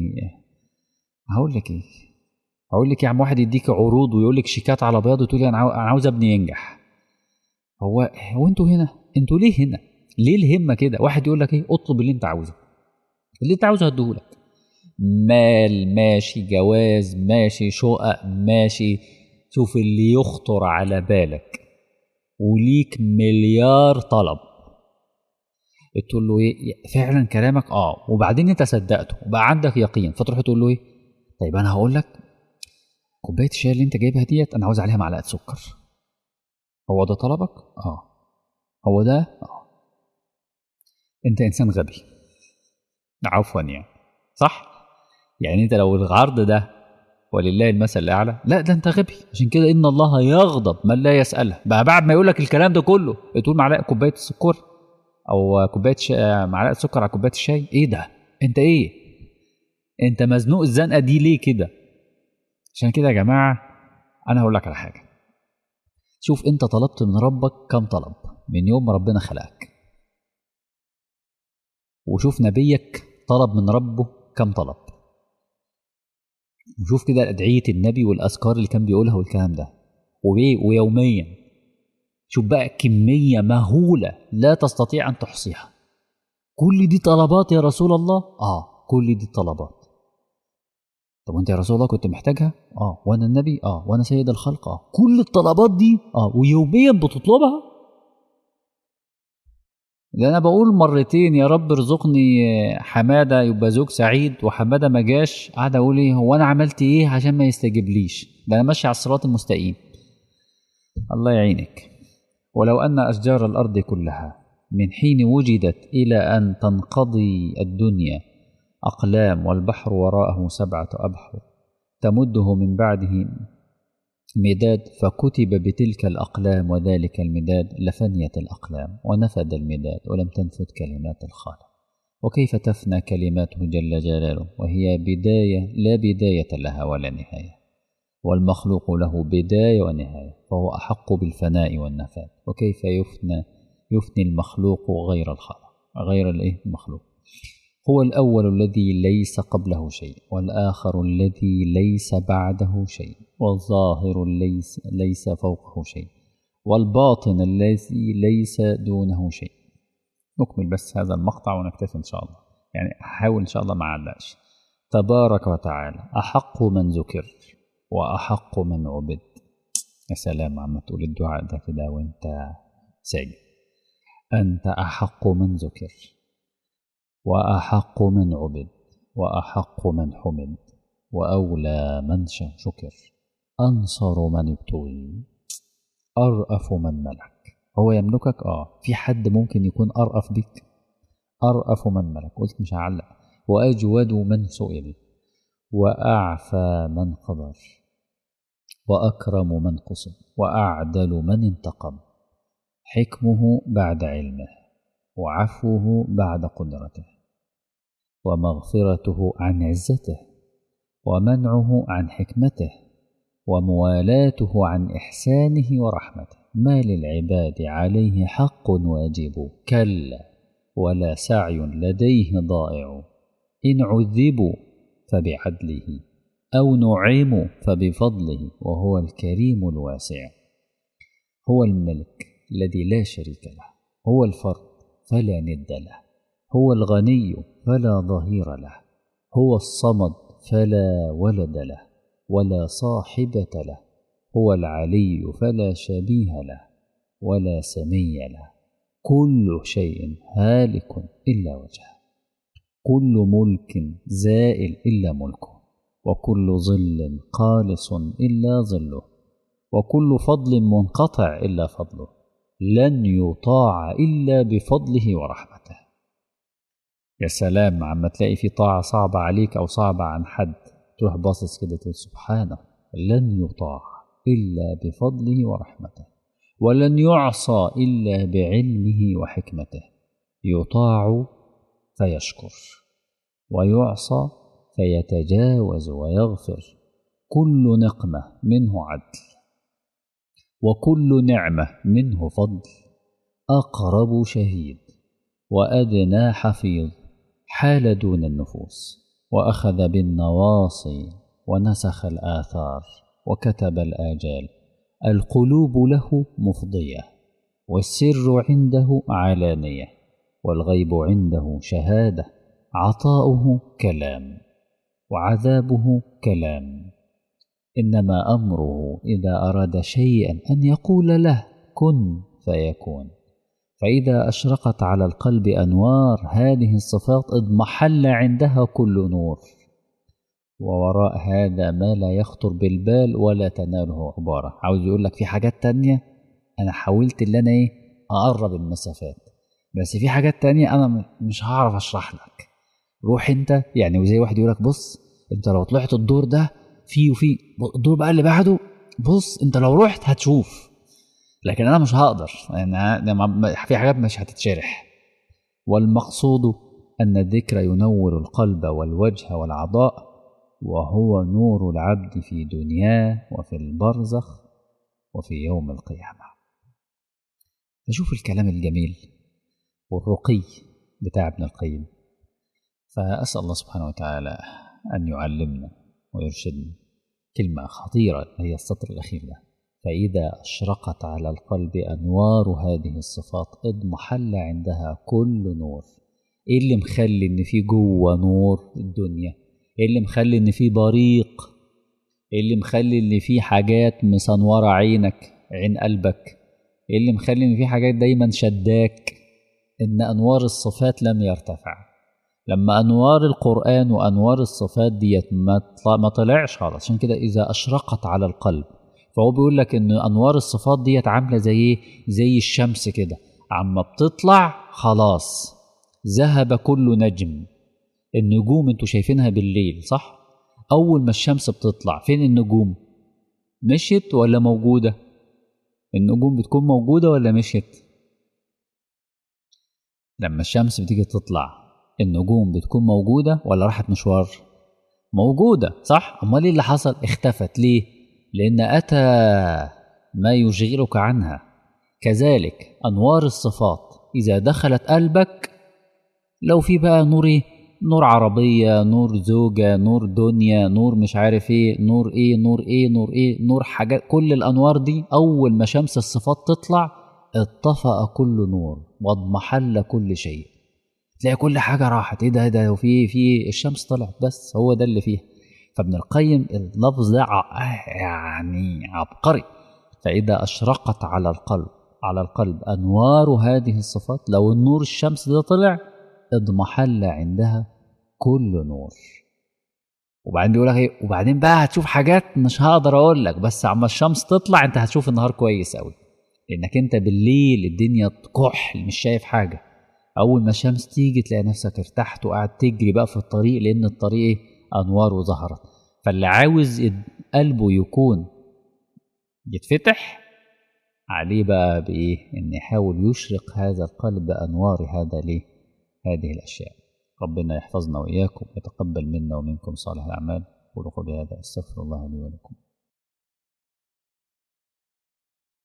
هقول لك ايه هقول لك يا عم واحد يديك عروض ويقول لك شيكات على بياض وتقولي انا عاوز ابني ينجح هو هو انتوا هنا انتوا ليه هنا ليه الهمة كده واحد يقول لك ايه اطلب اللي انت عاوزه اللي انت عاوزه هديهولك مال ماشي جواز ماشي شقق ماشي شوف اللي يخطر على بالك وليك مليار طلب تقول له ايه فعلا كلامك اه وبعدين انت صدقته وبقى عندك يقين فتروح تقول له ايه طيب انا هقول لك كوبايه الشاي اللي انت جايبها ديت انا عاوز عليها معلقه سكر هو ده طلبك اه هو ده اه انت انسان غبي عفوا يعني صح يعني انت لو العرض ده ولله المثل الاعلى لا ده انت غبي عشان كده ان الله يغضب من لا يساله بقى بعد ما يقول لك الكلام ده كله تقول معلقه كوبايه السكر او كوبايه شا... معلقه سكر على كوبايه الشاي ايه ده انت ايه انت مزنوق الزنقه دي ليه كده عشان كده يا جماعه انا هقول لك على حاجه شوف انت طلبت من ربك كم طلب من يوم ما ربنا خلقك وشوف نبيك طلب من ربه كم طلب وشوف كده أدعية النبي والأذكار اللي كان بيقولها والكلام ده وإيه ويوميا شوف بقى كمية مهولة لا تستطيع أن تحصيها كل دي طلبات يا رسول الله آه كل دي طلبات طب وانت يا رسول الله كنت محتاجها اه وانا النبي اه وانا سيد الخلق اه كل الطلبات دي اه ويوميا بتطلبها ده انا بقول مرتين يا رب ارزقني حماده يبقى زوج سعيد وحماده ما جاش قاعد اقول ايه هو انا عملت ايه عشان ما يستجيبليش ده انا ماشي على الصراط المستقيم الله يعينك ولو أن أشجار الأرض كلها من حين وجدت إلى أن تنقضي الدنيا أقلام والبحر وراءه سبعة أبحر تمده من بعده مداد فكتب بتلك الأقلام وذلك المداد لفنيت الأقلام ونفد المداد ولم تنفد كلمات الخالق وكيف تفنى كلماته جل جلاله وهي بداية لا بداية لها ولا نهاية والمخلوق له بداية ونهاية فهو أحق بالفناء والنفاد وكيف يفنى يفني المخلوق غير الخالق غير الايه المخلوق هو الأول الذي ليس قبله شيء والآخر الذي ليس بعده شيء والظاهر ليس, ليس فوقه شيء والباطن الذي ليس دونه شيء نكمل بس هذا المقطع ونكتفي إن شاء الله يعني أحاول إن شاء الله ما علقش تبارك وتعالى أحق من ذكر وأحق من عبد يا سلام عم تقول الدعاء ده كده وانت ساجد أنت أحق من ذكر وأحق من عبد وأحق من حمد وأولى من شكر أنصر من ابتغي أرأف من ملك هو يملكك آه في حد ممكن يكون أرأف بك أرأف من ملك قلت مش هعلق وأجود من سئل وأعفى من قدر وأكرم من قصد وأعدل من انتقم حكمه بعد علمه وعفوه بعد قدرته ومغفرته عن عزته ومنعه عن حكمته وموالاته عن إحسانه ورحمته ما للعباد عليه حق واجب كلا ولا سعي لديه ضائع إن عذبوا فبعدله أو نعموا فبفضله وهو الكريم الواسع هو الملك الذي لا شريك له هو الفرد فلا ند له هو الغني فلا ظهير له هو الصمد فلا ولد له ولا صاحبة له هو العلي فلا شبيه له ولا سمي له كل شيء هالك إلا وجهه كل ملك زائل إلا ملكه وكل ظل قالص إلا ظله وكل فضل منقطع إلا فضله لن يطاع إلا بفضله ورحمته يا سلام عما تلاقي في طاعة صعبة عليك أو صعبة عن حد تروح باصص كده تقول سبحانه لن يطاع إلا بفضله ورحمته ولن يعصى إلا بعلمه وحكمته يطاع فيشكر ويعصى فيتجاوز ويغفر كل نقمة منه عدل وكل نعمة منه فضل أقرب شهيد وأدنى حفيظ حال دون النفوس وأخذ بالنواصي ونسخ الآثار وكتب الآجال القلوب له مفضية والسر عنده علانية والغيب عنده شهادة عطاؤه كلام وعذابه كلام إنما أمره إذا أراد شيئا أن يقول له كن فيكون فإذا أشرقت على القلب أنوار هذه الصفات اضمحل عندها كل نور ووراء هذا ما لا يخطر بالبال ولا تناله عبارة عاوز يقول لك في حاجات تانية أنا حاولت اللي أنا إيه أقرب المسافات بس في حاجات تانية أنا مش هعرف أشرح لك روح أنت يعني وزي واحد يقول لك بص أنت لو طلعت الدور ده في وفي الدور بقى اللي بعده بص أنت لو رحت هتشوف لكن أنا مش هقدر يعني في حاجات مش هتتشرح والمقصود أن الذكر ينور القلب والوجه والعضاء وهو نور العبد في دنياه وفي البرزخ وفي يوم القيامة فشوف الكلام الجميل والرقي بتاع ابن القيم فأسأل الله سبحانه وتعالى أن يعلمنا ويرشدنا كلمة خطيرة هي السطر الأخير ده فإذا أشرقت على القلب أنوار هذه الصفات اضمحل عندها كل نور إيه اللي مخلي إن في جوه نور الدنيا إيه اللي مخلي إن في بريق إيه اللي مخلي إن في حاجات مسنورة عينك عين قلبك إيه اللي مخلي إن في حاجات دايما شداك إن أنوار الصفات لم يرتفع لما أنوار القرآن وأنوار الصفات ديت ما طلعش خالص عشان كده إذا أشرقت على القلب فهو بيقول لك ان انوار الصفات ديت عامله زي ايه زي الشمس كده عما بتطلع خلاص ذهب كل نجم النجوم انتوا شايفينها بالليل صح اول ما الشمس بتطلع فين النجوم مشيت ولا موجوده النجوم بتكون موجوده ولا مشيت لما الشمس بتيجي تطلع النجوم بتكون موجوده ولا راحت مشوار موجوده صح امال ايه اللي حصل اختفت ليه لان اتى ما يشغلك عنها كذلك انوار الصفات اذا دخلت قلبك لو في بقى نور ايه نور عربية نور زوجة نور دنيا نور مش عارف ايه نور ايه نور ايه نور ايه نور حاجات كل الانوار دي اول ما شمس الصفات تطلع اطفأ كل نور واضمحل كل شيء تلاقي كل حاجة راحت ايه ده ده وفي في الشمس طلعت بس هو ده اللي فيها فابن القيم اللفظ ده يعني عبقري فإذا أشرقت على القلب على القلب أنوار هذه الصفات لو النور الشمس ده طلع اضمحل عندها كل نور وبعدين بيقول لك ايه وبعدين بقى هتشوف حاجات مش هقدر اقول لك بس عما الشمس تطلع انت هتشوف النهار كويس قوي لانك انت بالليل الدنيا كحل مش شايف حاجه اول ما الشمس تيجي تلاقي نفسك ارتحت وقاعد تجري بقى في الطريق لان الطريق انواره ظهرت فاللي عاوز قلبه يكون يتفتح عليه بقى بايه ان يحاول يشرق هذا القلب بانوار هذا ليه هذه الاشياء ربنا يحفظنا واياكم ويتقبل منا ومنكم صالح الاعمال قولوا قولي هذا استغفر الله لي ولكم